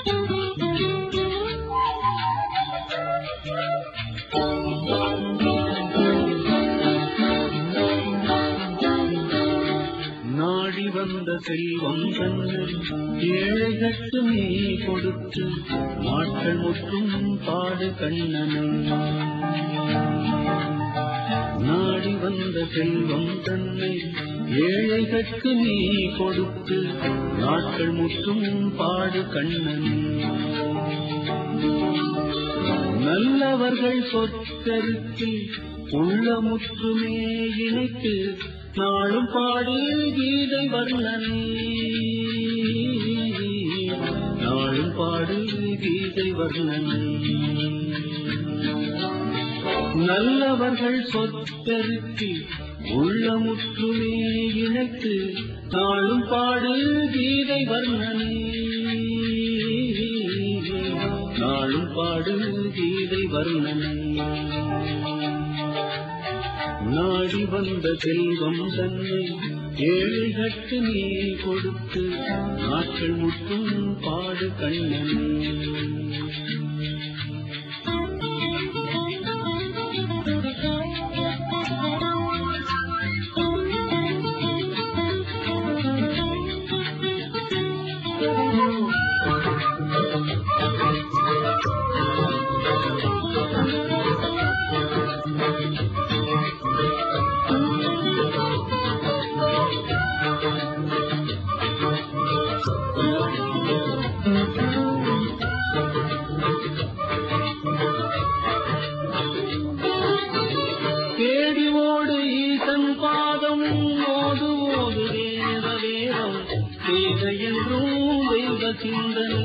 நாடி வந்த செல்வம் தந்து ஏழைகட்டு நீ கொடுத்து நாட்கள் முற்றும் பாடு கண்ணனே நாடி வந்த செல்வம் தன்னை ஏழைகட்கு நீ கொடுத்து நாட்கள் முற்றும் பாடு கண்ணனே நல்லவர்கள் சொற்கருக்கு உள்ளமுற்றுமே இணைத்து நாளும் பாடு கீதை வர்ணனை நாளும் பாடு கீதை வர்ணனை நல்லவர்கள் சொற்கருக்கு உள்ளமுற்றுமே இணைத்து நாளும் பாடு கீதை வர்ணனை நாளும் பாடு கீதை வர்ணனை நாடி வந்த செல்வம் தன்னை ஏழைகட்டு நீ கொடுத்து நாட்கள் முற்றும் பாடு கண்ணன் தேடி ஓடு ஈசன் பாதம் ஓது ஓது வேத வேதம் வேத என்றும் தெய்வ சிந்தனை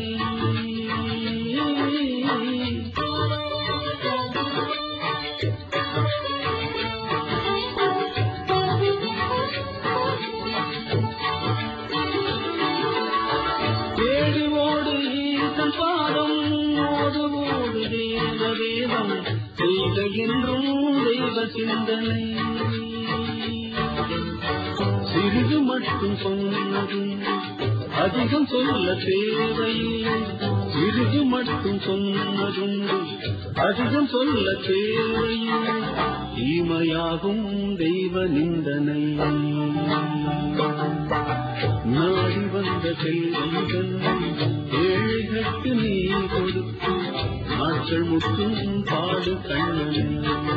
தேடி ஓடு ஈசன் பாதம் ஓது ஓடு வேத வேதம் செய்த என்றும் தெய்வ சிந்தனை சிறிது மட்டும் சொன்னதும் அதிகம் சொல்ல தேவையில்லை சிறிது மட்டும் சொன்னதும் அதிகம் சொல்ல தேவையில்லை தீமையாகும் தெய்வ நிந்தனை நாடி வந்த செல்வம் தன்னை ஏழைகளுக்கு நீ கொடுத்து நாட்கள் முற்றும் பாடு கண்ணன்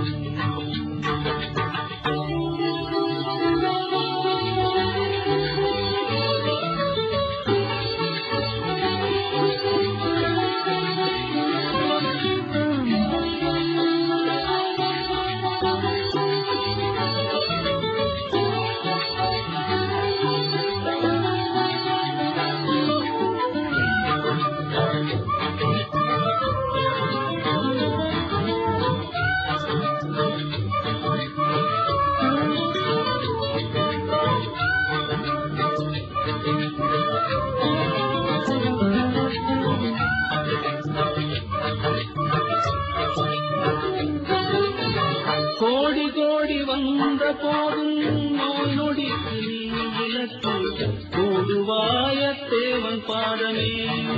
கோடி கோடி வந்த போதும் நோய் நொடிக்கு நீ விலக்கு கூடுவாய தேவன் பாதமே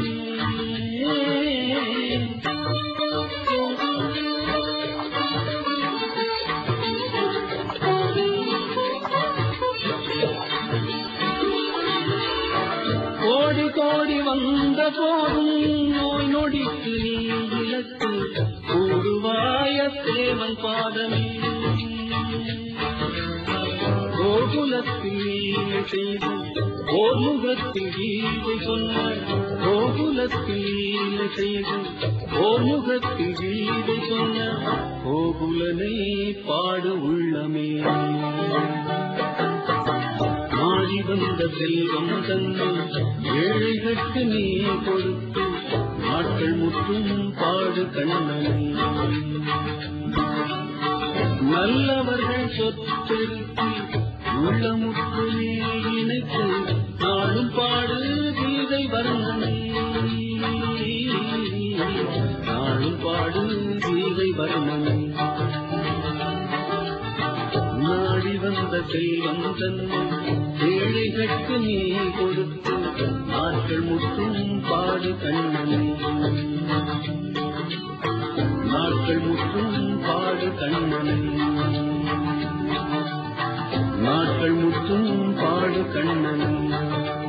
கோடி கோடி வந்த போதும் நோய் நொடிக்கு நீ விலக்கு கூடுவாய தேவன் பாதமே கோகுலத்தில் நீ செய்து ஓர் முகத்தில் கீதை சொன்னார் கோகுலத்தில் நீ செய்து ஓர் முகத்தில் கீதை சொன்னார் கோகுலனை பாடு உள்ளமே நாடி வந்த செல்வம் தந்து ஏழைகட்டு நீ கொடுத்து நாட்கள் முற்றும் பாடு கண்ணனை நல்லவர்கள் சொத்திற்கு உள்ளமுற்றுமே இணைத்து நாளும் பாடு கீதை வர்ணனை நாளும் பாடு கீதை வர்ணனை நாடி வந்த செல்வம் தன்னை ஏழைகட்கு நீ கொடுத்து நாட்கள் முற்றும் பாடு கண்ணனே நாட்கள் முற்றும் பாடு கண்ணனே நாட்கள் முற்றும் பாடு கண்ணனே